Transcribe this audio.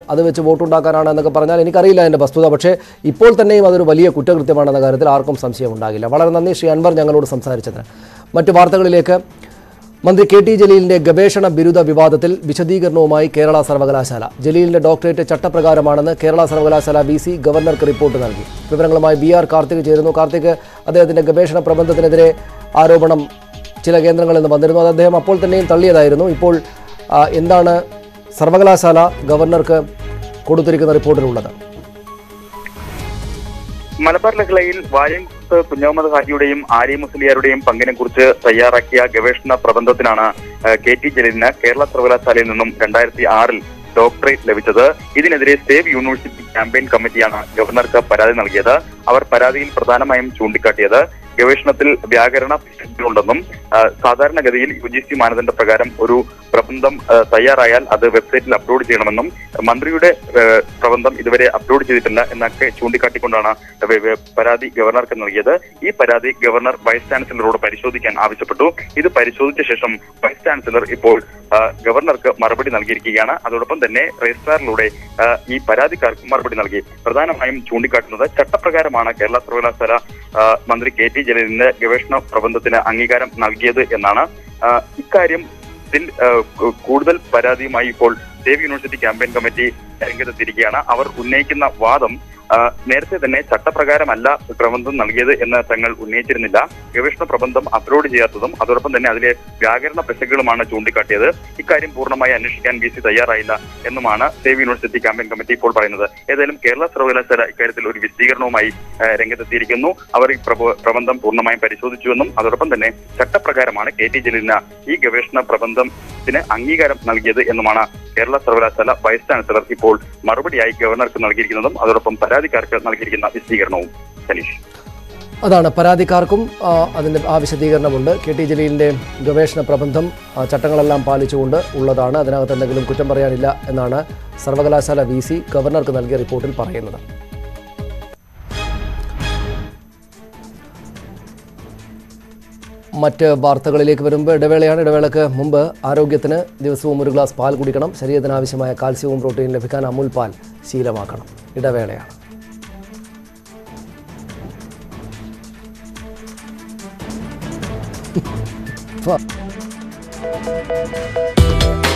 അത് വെച്ച് വോട്ടുണ്ടാക്കാനാണ് എന്നൊക്കെ പറഞ്ഞാൽ എനിക്കറിയില്ല അതിൻ്റെ വസ്തുത പക്ഷേ ഇപ്പോൾ തന്നെയും അതൊരു വലിയ കുറ്റകൃത്യമാണെന്ന കാര്യത്തിൽ ആർക്കും സംശയം ഉണ്ടാകില്ല വളരെ നന്ദി ശ്രീ അൻവർ ഞങ്ങളോട് സംസാരിച്ചതിന് മറ്റു വാർത്തകളിലേക്ക് മന്ത്രി കെ ടി ജലീലിന്റെ ഗവേഷണ ബിരുദ വിവാദത്തിൽ വിശദീകരണവുമായി കേരള സർവകലാശാല ജലീലിന്റെ ഡോക്ടറേറ്റ് ചട്ടപ്രകാരമാണെന്ന് കേരള സർവകലാശാല വി സി ഗവർണർക്ക് റിപ്പോർട്ട് നൽകി വിവരങ്ങളുമായി ബി ആർ കാർത്തിക് ചേരുന്നു കാർത്തിക് അദ്ദേഹത്തിന്റെ ഗവേഷണ പ്രബന്ധത്തിനെതിരെ ആരോപണം ചില കേന്ദ്രങ്ങളിൽ നിന്ന് വന്നിരുന്നു അത് അദ്ദേഹം അപ്പോൾ തന്നെയും തള്ളിയതായിരുന്നു ഇപ്പോൾ ആ, എന്താണ് സർവകലാശാല ഗവർണർക്ക് കൊടുത്തിരിക്കുന്ന റിപ്പോർട്ടിലുള്ളത് മലബാർ ലഹളയിൽ വാര്യംകുത്ത് കുഞ്ഞഹമ്മദ് ഹാജിയുടെയും ആര്യ മുസ്ലിയാരുടെയും പങ്കിനെ കുറിച്ച് തയ്യാറാക്കിയ ഗവേഷണ പ്രബന്ധത്തിനാണ് ഏഹ്, കെ ടി ജലീലിന് കേരള സർവകലാശാലയിൽ നിന്നും രണ്ടായിരത്തി ആറിൽ ഡോക്ടറേറ്റ് ലഭിച്ചത് ഇതിനെതിരെ സേവ് യൂണിവേഴ്സിറ്റി ക്യാമ്പയിൻ കമ്മിറ്റിയാണ് ഗവർണർക്ക് പരാതി നൽകിയത് അവർ പരാതിയിൽ പ്രധാനമായും ചൂണ്ടിക്കാട്ടിയത് ഗവേഷണത്തിൽ വ്യാകരണ പിശകുകളുണ്ടെന്നും ആ, സാധാരണഗതിയിൽ യു ജി സി മാനദണ്ഡ പ്രകാരം ഒരു പ്രബന്ധം ആ, തയ്യാറായാൽ അത് വെബ്സൈറ്റിൽ അപ്ലോഡ് ചെയ്യണമെന്നും മന്ത്രിയുടെ ആ, പ്രബന്ധം ഇതുവരെ അപ്ലോഡ് ചെയ്തിട്ടില്ല എന്നൊക്കെ ചൂണ്ടിക്കാട്ടിക്കൊണ്ടാണ് വെ- വെ- പരാതി ഗവർണർക്ക് നൽകിയത് ഈ പരാതി ഗവർണർ വൈസ് ചാൻസലറോട് പരിശോധിക്കാൻ ആവശ്യപ്പെട്ടു ഇത് പരിശോധിച്ച ശേഷം വൈസ് ചാൻസലർ ഇപ്പോൾ ആ, ഗവർണർക്ക് മറുപടി നൽകിയിരിക്കുകയാണ് അതോടൊപ്പം തന്നെ രജിസ്ട്രാറിലൂടെ ആ, ഈ പരാതിക്കാർക്ക് മറുപടി നൽകി പ്രധാനമായും ചൂണ്ടിക്കാട്ടുന്നത് ചട്ടപ്രകാരമാണ് കേരള സർവകലാശാല ആ, മന്ത്രി കെ ടി ജലീലിന്റെ ഗവേഷണ പ്രബന്ധത്തിന് അംഗീകാരം നൽകിയത് എന്നാണ് ആ, ഇക്കാര്യത്തിൽ ആ, കു- കൂടുതൽ പരാതിയുമായി ഇപ്പോൾ സേവ് യൂണിവേഴ്സിറ്റി ക്യാമ്പയിൻ കമ്മിറ്റി രംഗത്തെത്തിയിരിക്കുകയാണ് അവർ ഉന്നയിക്കുന്ന വാദം ആ, നേരത്തെ തന്നെ ചട്ടപ്രകാരമല്ല പ്രബന്ധം നൽകിയത് എന്ന് തങ്ങൾ ഉന്നയിച്ചിരുന്നില്ല ഗവേഷണ പ്രബന്ധം അപ്ലോഡ് ചെയ്യാത്തതും അതോടൊപ്പം തന്നെ അതിലെ വ്യാകരണ പിശകുകളുമാണ് ചൂണ്ടിക്കാട്ടിയത് ഇക്കാര്യം പൂർണ്ണമായി അന്വേഷിക്കാൻ ബി സി തയ്യാറായില്ല എന്നുമാണ് സേവ് യൂണിവേഴ്സിറ്റി ക്യാമ്പയിൻ കമ്മിറ്റി ഇപ്പോൾ പറയുന്നത് ഏതായാലും കേരള സർവകലാശാല ഇക്കാര്യത്തിൽ ഒരു വിശദീകരണവുമായി ആ, രംഗത്തെത്തിയിരിക്കുന്നു അവർ ഈ പ്രബ- പ്രബന്ധം പൂർണ്ണമായും പരിശോധിച്ചുവെന്നും അതോടൊപ്പം തന്നെ ചട്ടപ്രകാരമാണ് കെ ടി ജലീലിന് ഈ ഗവേഷണ പ്രബന്ധത്തിന് അംഗീകാരം നൽകിയത് എന്നുമാണ് കേരള സർവകലാശാല വൈസ് ചാൻസലർ ഇപ്പോൾ മറുപടിയായി ഗവർണർക്ക് നൽകിയിരിക്കുന്നതും അതോടൊപ്പം പരാതിക്കാർക്ക് നൽകിയിരിക്കുന്ന വിശദീകരണവും സനീഷ് അതാണ് പരാതിക്കാർക്കും ആ, അതിൻ്റെ ആ വിശദീകരണമുണ്ട് കെ ടി ജലീലിൻ്റെ ഗവേഷണ പ്രബന്ധം ആ, ചട്ടങ്ങളെല്ലാം പാലിച്ചുകൊണ്ട് ഉള്ളതാണ് അതിനകത്ത് എന്തെങ്കിലും കുറ്റം പറയാനില്ല എന്നാണ് സർവകലാശാല വി സി ഗവർണർക്ക് നൽകിയ റിപ്പോർട്ടിൽ പറയുന്നത് മറ്റ് വാർത്തകളിലേക്ക് വരുമ്പോൾ ഇടവേളയാണ് ഇടവേളക്ക് മുമ്പ് ആരോഗ്യത്തിന് ദിവസവും ഒരു ഗ്ലാസ് പാൽ കുടിക്കണം ശരീരത്തിന് ആവശ്യമായ കാൽസ്യവും പ്രോട്ടീനും ലഭിക്കാൻ അമുൽ പാൽ ശീലമാക്കണം ഇടവേളയാണ് ഫ-